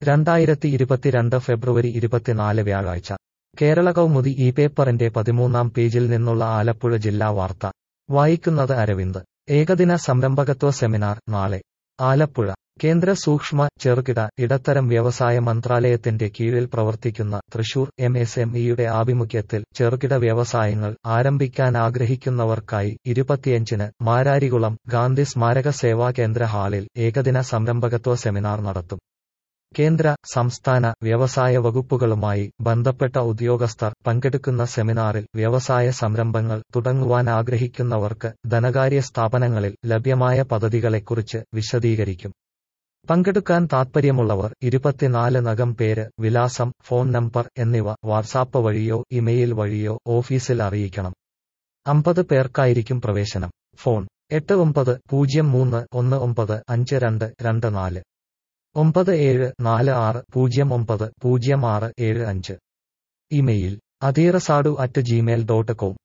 രണ്ടായിരത്തി ഇരുപത്തിരണ്ട് ഫെബ്രുവരി ഇരുപത്തിനാല് വ്യാഴാഴ്ച കേരള കൗമുദി ഈ പേപ്പറിന്റെ പതിമൂന്നാം പേജിൽ നിന്നുള്ള ആലപ്പുഴ ജില്ലാ വാർത്ത വായിക്കുന്നത് അരവിന്ദ് ഏകദിന സംരംഭകത്വ സെമിനാർ നാളെ ആലപ്പുഴ കേന്ദ്ര സൂക്ഷ്മ ചെറുകിട ഇടത്തരം വ്യവസായ മന്ത്രാലയത്തിന്റെ കീഴിൽ പ്രവർത്തിക്കുന്ന തൃശൂർ എം എസ് എം ഇയുടെ ആഭിമുഖ്യത്തിൽ ചെറുകിട വ്യവസായങ്ങൾ ആരംഭിക്കാൻ ആഗ്രഹിക്കുന്നവർക്കായി ഇരുപത്തിയഞ്ചിന് മാരാരികുളം ഗാന്ധി സ്മാരക സേവാ കേന്ദ്ര ഹാളിൽ ഏകദിന സംരംഭകത്വ സെമിനാർ നടത്തും കേന്ദ്ര സംസ്ഥാന വ്യവസായ വകുപ്പുകളുമായി ബന്ധപ്പെട്ട ഉദ്യോഗസ്ഥർ പങ്കെടുക്കുന്ന സെമിനാറിൽ വ്യവസായ സംരംഭങ്ങൾ തുടങ്ങുവാൻ ആഗ്രഹിക്കുന്നവർക്ക് ധനകാര്യ സ്ഥാപനങ്ങളിൽ ലഭ്യമായ പദ്ധതികളെക്കുറിച്ച് വിശദീകരിക്കും പങ്കെടുക്കാൻ താൽപ്പര്യമുള്ളവർ ഇരുപത്തിനാല് നകം പേര് വിലാസം ഫോൺ നമ്പർ എന്നിവ വാട്സാപ്പ് വഴിയോ ഇമെയിൽ വഴിയോ ഓഫീസിൽ അറിയിക്കണം അമ്പത് പേർക്കായിരിക്കും പ്രവേശനം ഫോൺ എട്ട് ഒമ്പത് പൂജ്യം മൂന്ന് ഒന്ന് ഒമ്പത് അഞ്ച് രണ്ട് രണ്ട് നാല് ഒമ്പത് ഏഴ് നാല് ആറ് പൂജ്യം ഒമ്പത് പൂജ്യം ആറ് ഏഴ് അഞ്ച് ഇമെയിൽ അധീറസാഡു അറ്റ് ജിമെയിൽ ഡോട്ട് കോം